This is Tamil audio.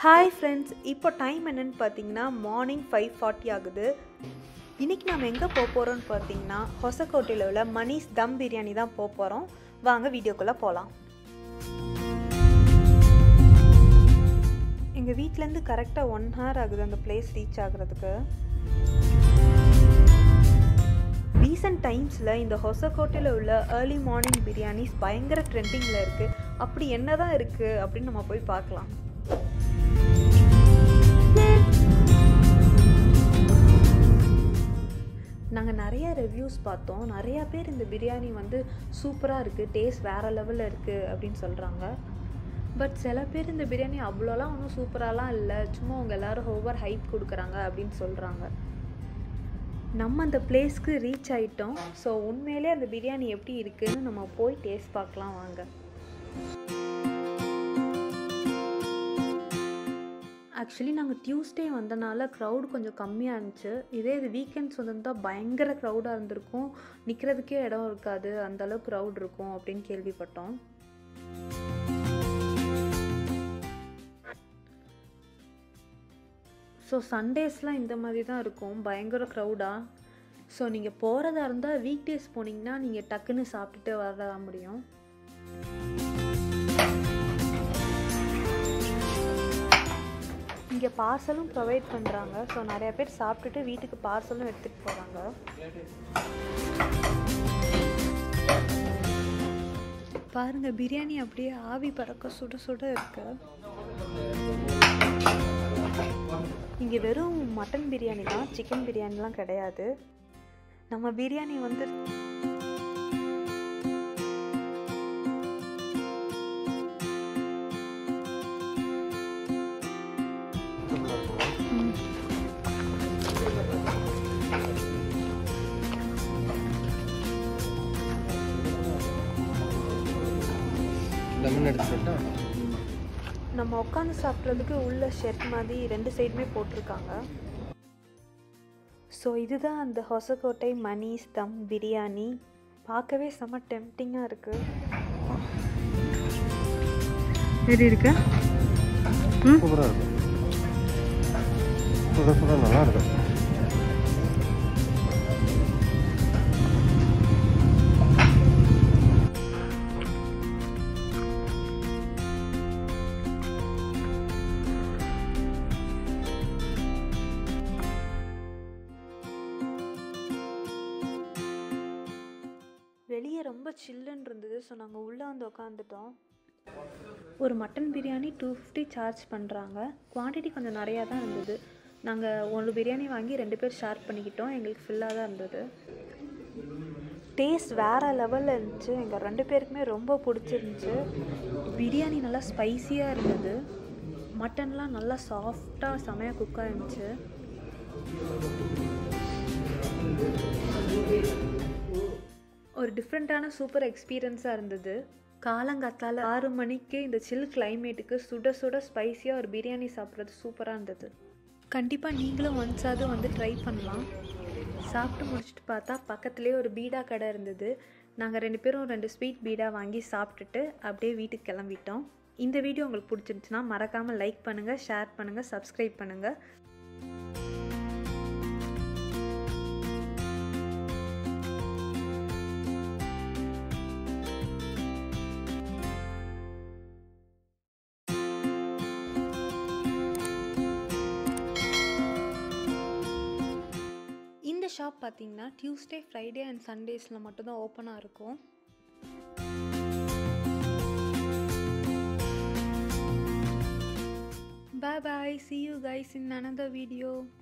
ஹாய் ஃப்ரெண்ட்ஸ் இப்போ டைம் என்னன்னு பார்த்தீங்கன்னா மார்னிங் ஃபைவ் ஃபார்ட்டி ஆகுது இன்றைக்கி நம்ம எங்கே போக போகிறோம்னு பார்த்தீங்கன்னா ஹொசக்கோட்டையில் உள்ள மணிஸ் தம் பிரியாணி தான் போக போகிறோம் வாங்க வீடியோக்குள்ளே போகலாம் எங்கள் வீட்டிலேருந்து கரெக்டாக ஒன் ஹவர் ஆகுது அந்த பிளேஸ் ரீச் ஆகுறதுக்கு ரீசெண்ட் டைம்ஸில் இந்த ஹொசக்கோட்டையில் உள்ள ஏர்லி மார்னிங் பிரியாணிஸ் பயங்கர ட்ரெண்டிங்கில் இருக்குது அப்படி என்ன தான் இருக்குது அப்படின்னு நம்ம போய் பார்க்கலாம் நாங்கள் நிறைய ரிவ்யூஸ் பார்த்தோம் நிறையா பேர் இந்த பிரியாணி வந்து சூப்பராக இருக்குது டேஸ்ட் வேறு லெவலில் இருக்குது அப்படின்னு சொல்கிறாங்க பட் சில பேர் இந்த பிரியாணி அவ்வளோலாம் ஒன்றும் சூப்பராலாம் இல்லை சும்மா அவங்க எல்லோரும் ஓவர் ஹைப் கொடுக்குறாங்க அப்படின்னு சொல்கிறாங்க நம்ம அந்த பிளேஸ்க்கு ரீச் ஆகிட்டோம் ஸோ உண்மையிலே அந்த பிரியாணி எப்படி இருக்குன்னு நம்ம போய் டேஸ்ட் பார்க்கலாம் வாங்க ஆக்சுவலி நாங்கள் டியூஸ்டே வந்தனால க்ரௌட் கொஞ்சம் கம்மியாக இருந்துச்சு இதே இது வீக்கெண்ட்ஸ் வந்திருந்தால் பயங்கர க்ரௌடாக இருந்திருக்கும் நிற்கிறதுக்கே இடம் இருக்காது அந்தளவுக்கு க்ரௌட் இருக்கும் அப்படின்னு கேள்விப்பட்டோம் ஸோ சண்டேஸ்லாம் இந்த மாதிரி தான் இருக்கும் பயங்கர க்ரௌடாக ஸோ நீங்கள் போகிறதா இருந்தால் வீக் டேஸ் போனீங்கன்னா நீங்கள் டக்குன்னு சாப்பிட்டுட்டு வர முடியும் இங்கே பார்சலும் ப்ரொவைட் பண்ணுறாங்க ஸோ நிறையா பேர் சாப்பிட்டுட்டு வீட்டுக்கு பார்சலும் எடுத்துகிட்டு போகிறாங்க பாருங்கள் பிரியாணி அப்படியே ஆவி பறக்க சுட சுட இருக்கு இங்கே வெறும் மட்டன் பிரியாணி தான் சிக்கன் பிரியாணிலாம் கிடையாது நம்ம பிரியாணி வந்து லெமன் எடுத்துட்டா நம்ம உட்காந்து சாப்பிட்றதுக்கு உள்ள ஷெட் மாதிரி ரெண்டு சைடுமே போட்டிருக்காங்க ஸோ இதுதான் அந்த ஹொசக்கோட்டை மணிஸ் தம் பிரியாணி பார்க்கவே செம்ம டெம்டிங்காக இருக்குது எப்படி இருக்கு சூப்பராக இருக்கும் சுட சுட நல்லா இருக்கும் வெளியே ரொம்ப சில்லுன்னு இருந்தது ஸோ நாங்கள் உள்ளே வந்து உட்காந்துட்டோம் ஒரு mutton biryani two fifty charge பண்ணுறாங்க குவான்டிட்டி கொஞ்சம் நிறையா தான் இருந்தது நாங்கள் ஒரு பிரியாணி வாங்கி ரெண்டு பேர் ஷேர் பண்ணிக்கிட்டோம் எங்களுக்கு ஃபில்லாக தான் இருந்தது டேஸ்ட் வேறு லெவலில் இருந்துச்சு எங்கள் ரெண்டு பேருக்குமே ரொம்ப பிடிச்சிருந்துச்சு பிரியாணி நல்லா ஸ்பைஸியாக இருந்தது மட்டன்லாம் நல்லா சாஃப்டாக செமையாக குக்காக இருந்துச்சு ஒரு டிஃப்ரெண்ட்டான சூப்பர் எக்ஸ்பீரியன்ஸாக இருந்தது காலங்காத்தால் ஆறு மணிக்கு இந்த சில் கிளைமேட்டுக்கு சுட சுட ஸ்பைஸியாக ஒரு பிரியாணி சாப்பிட்றது சூப்பராக இருந்தது கண்டிப்பாக நீங்களும் ஒன்ஸாவது வந்து ட்ரை பண்ணலாம் சாப்பிட்டு முடிச்சுட்டு பார்த்தா பக்கத்துலேயே ஒரு பீடா கடை இருந்தது நாங்கள் ரெண்டு பேரும் ரெண்டு ஸ்வீட் பீடா வாங்கி சாப்பிட்டுட்டு அப்படியே வீட்டுக்கு கிளம்பிட்டோம் இந்த வீடியோ உங்களுக்கு பிடிச்சிருந்துச்சுன்னா மறக்காமல் லைக் பண்ணுங்கள் ஷேர் பண்ணுங்கள் சப்ஸ்கிரைப் பண்ணுங்கள் இந்த ஷாப் பார்த்தீங்கன்னா டியூஸ்டே ஃப்ரைடே அண்ட் சண்டேஸில் மட்டும்தான் ஓப்பனாக இருக்கும் Bye bye. See you guys in another video.